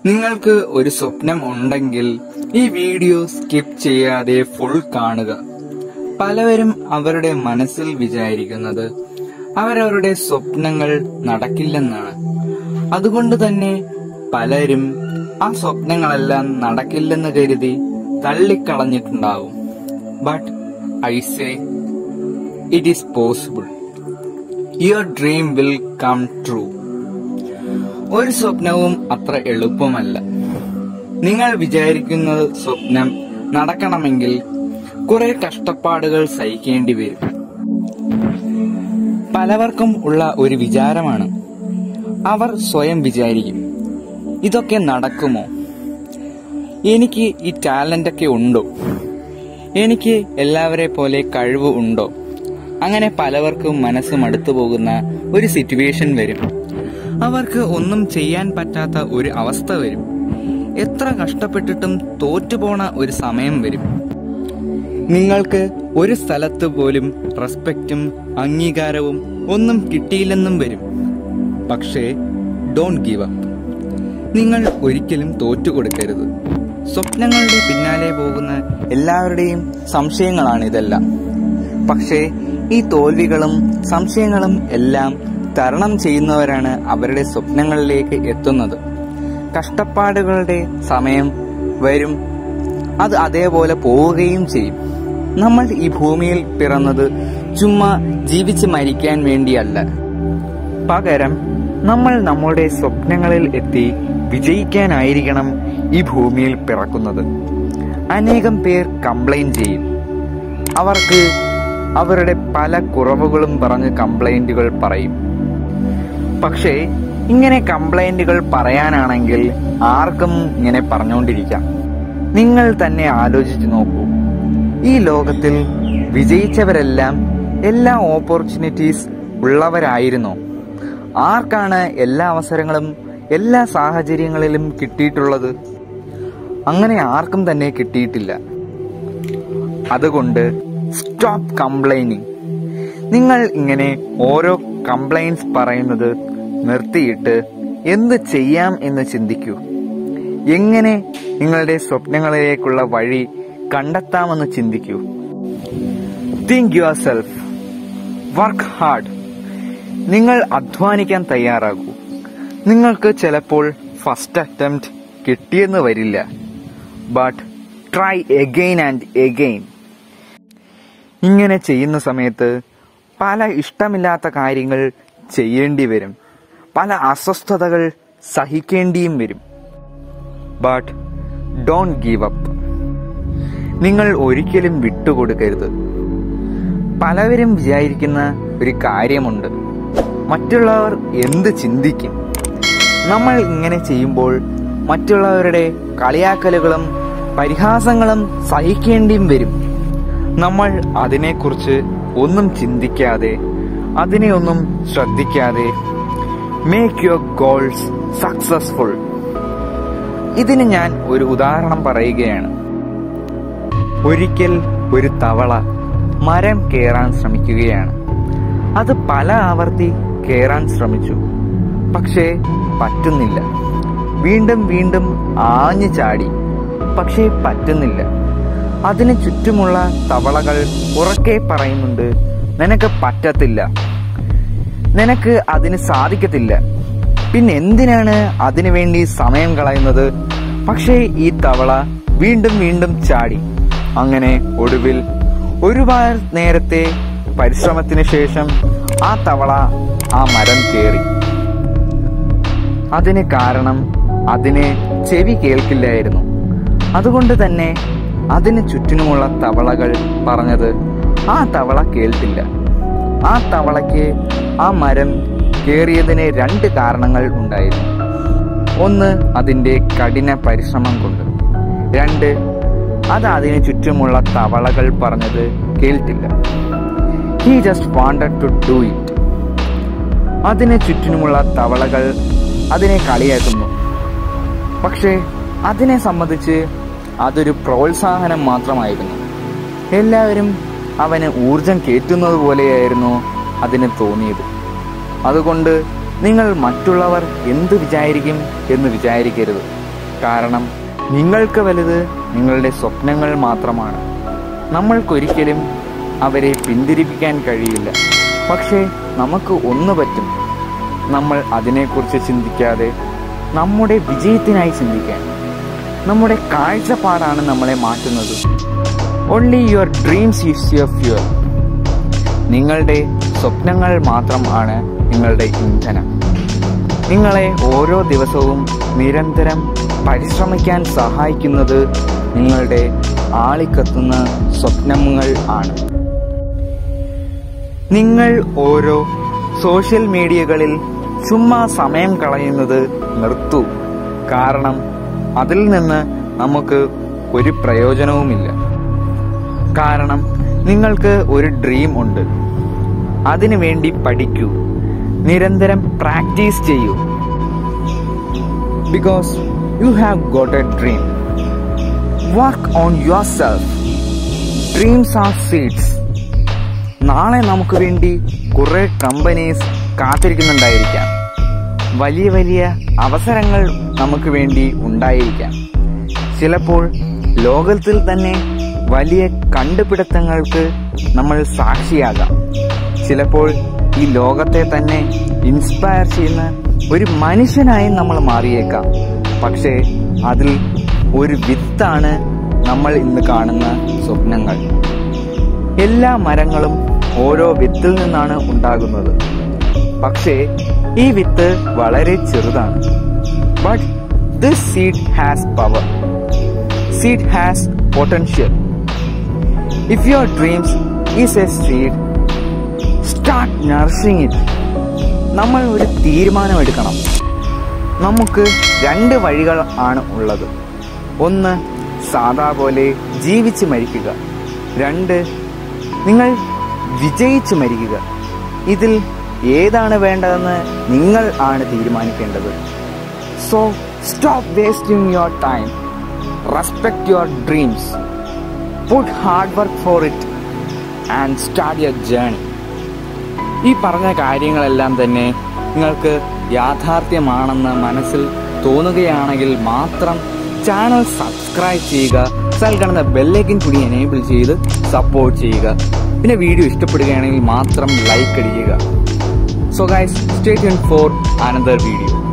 നിങ്ങൾക്ക് ഒരു സ്വപ്നം ഉണ്ടെങ്കിൽ ഈ വീഡിയോ സ്കിപ്പ് ചെയ്യാതെ ഫുൾ കാണുക പലവരും അവരുടെ മനസ്സിൽ വിചാരിക്കുന്നത് അവരവരുടെ സ്വപ്നങ്ങൾ നടക്കില്ലെന്നാണ് അതുകൊണ്ട് തന്നെ പലരും ആ സ്വപ്നങ്ങളെല്ലാം നടക്കില്ലെന്ന് കരുതി തള്ളിക്കളഞ്ഞിട്ടുണ്ടാവും but I say it is possible your dream will come true ഒരു സ്വപ്നവും അത്ര എളുപ്പമല്ല നിങ്ങൾ വിചാരിക്കുന്ന സ്വപ്നം നടക്കണമെങ്കിൽ കുറെ കഷ്ടപ്പാടുകൾ സഹിക്കേണ്ടി വരും പലവർക്കും ഉള്ള ഒരു വിചാരമാണ് അവർ സ്വയം വിചാരിക്കും ഇതൊക്കെ നടക്കുമോ എനിക്ക് ഈ ടാലന്റ് ഒക്കെ ഉണ്ടോ എനിക്ക് എല്ലാവരെ പോലെ കഴിവ് ഉണ്ടോ അങ്ങനെ പലവർക്കും മനസ്സ് മടുത്തു പോകുന്ന ഒരു സിറ്റുവേഷൻ വരും അവർക്ക് ഒന്നും ചെയ്യാൻ പറ്റാത്ത ഒരു അവസ്ഥ വരും എത്ര കഷ്ടപ്പെട്ടിട്ടും തോറ്റുപോണ ഒരു സമയം വരും നിങ്ങൾക്ക് ഒരു സ്ഥലത്ത് പോലും റെസ്പെക്റ്റും അംഗീകാരവും ഒന്നും കിട്ടിയില്ലെന്നും വരും പക്ഷേ ഡോണ്ട് ഗീവ് അപ്പ് നിങ്ങൾ ഒരിക്കലും തോറ്റുകൊടുക്കരുത് സ്വപ്നങ്ങളുടെ പിന്നാലെ പോകുന്ന എല്ലാവരുടെയും സംശയങ്ങളാണ് ഇതെല്ലാം പക്ഷേ ഈ തോൽവികളും സംശയങ്ങളും എല്ലാം തരണം ചെയ്യുന്നവരാണ് അവരുടെ സ്വപ്നങ്ങളിലേക്ക് എത്തുന്നത് കഷ്ടപ്പാടുകളുടെ സമയം വരും അത് അതേപോലെ പോവുകയും ചെയ്യും നമ്മൾ ഈ ഭൂമിയിൽ പിറന്നത് ചുമ്മാ ജീവിച്ച് മരിക്കാൻ വേണ്ടിയല്ല പകരം നമ്മൾ നമ്മുടെ സ്വപ്നങ്ങളിൽ എത്തി വിജയിക്കാനായിരിക്കണം ഈ ഭൂമിയിൽ പിറക്കുന്നത് അനേകം പേർ കംപ്ലൈന്റ് ചെയ്യും അവർക്ക് അവരുടെ പല കുറവുകളും പറഞ്ഞ് കംപ്ലൈന്റുകൾ പറയും പക്ഷേ ഇങ്ങനെ കംപ്ലൈന്റുകൾ പറയാനാണെങ്കിൽ ആർക്കും ഇങ്ങനെ പറഞ്ഞുകൊണ്ടിരിക്കാം നിങ്ങൾ തന്നെ ആലോചിച്ചു നോക്കൂ ഈ ലോകത്തിൽ വിജയിച്ചവരെല്ലാം എല്ലാ ഓപ്പർച്യൂണിറ്റീസ് ഉള്ളവരായിരുന്നോ ആർക്കാണ് എല്ലാ അവസരങ്ങളും എല്ലാ സാഹചര്യങ്ങളിലും കിട്ടിയിട്ടുള്ളത് അങ്ങനെ ആർക്കും തന്നെ കിട്ടിയിട്ടില്ല അതുകൊണ്ട് സ്റ്റോപ്പ് കംപ്ലൈനിങ് നിങ്ങൾ ഇങ്ങനെ ഓരോ കംപ്ലൈൻസ് പറയുന്നത് നിർത്തിയിട്ട് എന്ത് ചെയ്യാം എന്ന് ചിന്തിക്കൂ എങ്ങനെ നിങ്ങളുടെ സ്വപ്നങ്ങളിലേക്കുള്ള വഴി കണ്ടെത്താമെന്ന് ചിന്തിക്കൂ think yourself work hard നിങ്ങൾ അധ്വാനിക്കാൻ തയ്യാറാകൂ നിങ്ങൾക്ക് ചിലപ്പോൾ ഫസ്റ്റ് അറ്റംപ്റ്റ് കിട്ടിയെന്ന് വരില്ല but try again and again ഇങ്ങനെ ചെയ്യുന്ന സമയത്ത് പല ഇഷ്ടമില്ലാത്ത കാര്യങ്ങൾ ചെയ്യേണ്ടി വരും പല അസ്വസ്ഥതകൾ സഹിക്കേണ്ടിയും വരും ബട്ട് ഡോണ്ട് ഗീവ് അപ്പ് നിങ്ങൾ ഒരിക്കലും വിട്ടുകൊടുക്കരുത് പലവരും വിചാരിക്കുന്ന ഒരു കാര്യമുണ്ട് മറ്റുള്ളവർ എന്ത് ചിന്തിക്കും നമ്മൾ ഇങ്ങനെ ചെയ്യുമ്പോൾ മറ്റുള്ളവരുടെ കളിയാക്കലുകളും പരിഹാസങ്ങളും സഹിക്കേണ്ടിയും വരും നമ്മൾ അതിനെക്കുറിച്ച് ഒന്നും ചിന്തിക്കാതെ അതിനെ ഒന്നും ശ്രദ്ധിക്കാതെ മേക്ക് യുവർ ഗോൾസ് സക്സസ്ഫുൾ ഇതിന് ഞാൻ ഒരു ഉദാഹരണം പറയുകയാണ് ഒരിക്കൽ ഒരു തവള മരം കയറാൻ ശ്രമിക്കുകയാണ് അത് പല ആവർത്തി കയറാൻ ശ്രമിച്ചു പക്ഷേ പറ്റുന്നില്ല വീണ്ടും വീണ്ടും ആഞ്ഞു ചാടി പക്ഷേ പറ്റുന്നില്ല അതിന് ചുറ്റുമുള്ള തവളകൾ ഉറക്കെ പറയുന്നുണ്ട് നിനക്ക് പറ്റത്തില്ല നിനക്ക് അതിന് സാധിക്കത്തില്ല പിന്നെ എന്തിനാണ് അതിനു വേണ്ടി സമയം കളയുന്നത് പക്ഷേ ഈ തവള വീണ്ടും വീണ്ടും ചാടി അങ്ങനെ ഒടുവിൽ ഒരുപാട് നേരത്തെ പരിശ്രമത്തിന് ശേഷം ആ തവള ആ മരം കയറി അതിന് കാരണം അതിന് ചെവി കേൾക്കില്ലായിരുന്നു അതുകൊണ്ട് തന്നെ അതിന് ചുറ്റിനുമുള്ള തവളകൾ പറഞ്ഞത് ആ തവള കേൾത്തില്ല ആ തവളയ്ക്ക് ആ മരം കയറിയതിന് രണ്ട് കാരണങ്ങൾ ഉണ്ടായിരുന്നു ഒന്ന് അതിൻ്റെ കഠിന പരിശ്രമം കൊണ്ട് രണ്ട് അത് അതിന് ചുറ്റുമുള്ള തവളകൾ പറഞ്ഞത് കേൾത്തില്ല he just wanted to do it അതിന് ചുറ്റിനുമുള്ള തവളകൾ അതിനെ കളിയാക്കുന്നു പക്ഷേ അതിനെ സംബന്ധിച്ച് അതൊരു പ്രോത്സാഹനം മാത്രമായിരുന്നു എല്ലാവരും അവന് ഊർജം കയറ്റുന്നത് പോലെയായിരുന്നു അതിന് തോന്നിയത് അതുകൊണ്ട് നിങ്ങൾ മറ്റുള്ളവർ എന്ത് വിചാരിക്കും എന്ന് വിചാരിക്കരുത് കാരണം നിങ്ങൾക്ക് വലുത് നിങ്ങളുടെ സ്വപ്നങ്ങൾ മാത്രമാണ് നമ്മൾക്കൊരിക്കലും അവരെ പിന്തിരിപ്പിക്കാൻ കഴിയില്ല പക്ഷേ നമുക്ക് ഒന്ന് പറ്റും നമ്മൾ അതിനെക്കുറിച്ച് ചിന്തിക്കാതെ നമ്മുടെ വിജയത്തിനായി ചിന്തിക്കാൻ നമ്മുടെ കാഴ്ചപ്പാടാണ് നമ്മളെ മാറ്റുന്നത് only your dreams is your fuel നിങ്ങളുടെ സ്വപ്നങ്ങൾ മാത്രം ആണ് നിങ്ങളുടെ ഇന്ധനം നിങ്ങളെ ഓരോ ദിവസവും നിരന്തരം പരിശ്രമിക്കാൻ സഹായിക്കുന്നത് നിങ്ങളുടെ ആളിക്കത്തുന്ന സ്വപ്നങ്ങൾ ആണ് നിങ്ങൾ ഓരോ സോഷ്യൽ മീഡിയകളിൽ ചുമ്മാ സമയം കളയുന്നത് നിർത്തൂ കാരണം അതിൽ നിന്ന് നമുക്ക് ഒരു പ്രയോജനവുമില്ല കാരണം നിങ്ങൾക്ക് ഒരു ഡ്രീം ഉണ്ട് അതിനു വേണ്ടി പഠിക്കൂ നിരന്തരം പ്രാക്ടീസ് ചെയ്യൂ because you have got a dream work on yourself dreams are seeds നാളെ നമുക്ക് വേണ്ടി കുറെ കമ്പനീസ് കാത്തിരിക്കുന്നുണ്ടായിരിക്കാം വലിയ വലിയ അവസരങ്ങൾ നമുക്ക് വേണ്ടി ഉണ്ടായിരിക്കാം ചിലപ്പോൾ ലോകത്തിൽ തന്നെ വലിയ കണ്ടുപിടുത്തങ്ങൾക്ക് നമ്മൾ സാക്ഷിയാകാം ചിലപ്പോൾ ഈ ലോകത്തെ തന്നെ ഇൻസ്പയർ ചെയ്യുന്ന ഒരു മനുഷ്യനായി നമ്മൾ മാറിയേക്കാം പക്ഷേ അതിൽ ഒരു വിത്താണ് നമ്മൾ ഇന്ന് കാണുന്ന സ്വപ്നങ്ങൾ എല്ലാ മരങ്ങളും ഓരോ വിത്തിൽ നിന്നാണ് ഉണ്ടാകുന്നത് പക്ഷേ ഈ വിത്ത് വളരെ ചെറുതാണ് but this seed has power seed has potential if your dreams is a seed start nursing it നമ്മൾ ഒരു തീരുമാനമെടുക്കണം നമുക്ക് രണ്ട് വഴികൾ ആണ് ഉള്ളത് ഒന്ന് സാധാ പോലെ ജീവിച്ച് മരിക്കുക രണ്ട് നിങ്ങൾ വിജയിച്ച് മരിക്കുക ഇതിൽ ഏതാണ് വേണ്ടതെന്ന് നിങ്ങൾ ആണ് തീരുമാനിക്കേണ്ടത് so stop wasting your time respect your dreams put hard work for it and start your journey ഈ പറഞ്ഞ കാര്യങ്ങളെല്ലാം തന്നെ നിങ്ങൾക്ക് യാഥാർത്ഥ്യമാണെന്ന് മനസ്സിൽ തോന്നുകയാണെങ്കിൽ മാത്രം ചാനൽ സബ്സ്ക്രൈബ് ചെയ്യുക സ്ഥലം കാണുന്ന ബെല്ലൈക്കൻ കൂടി എനേബിൾ ചെയ്ത് സപ്പോർട്ട് ചെയ്യുക പിന്നെ വീഡിയോ ഇഷ്ടപ്പെടുകയാണെങ്കിൽ മാത്രം ലൈക്ക് അടിക്കുക so guys stay tune for another video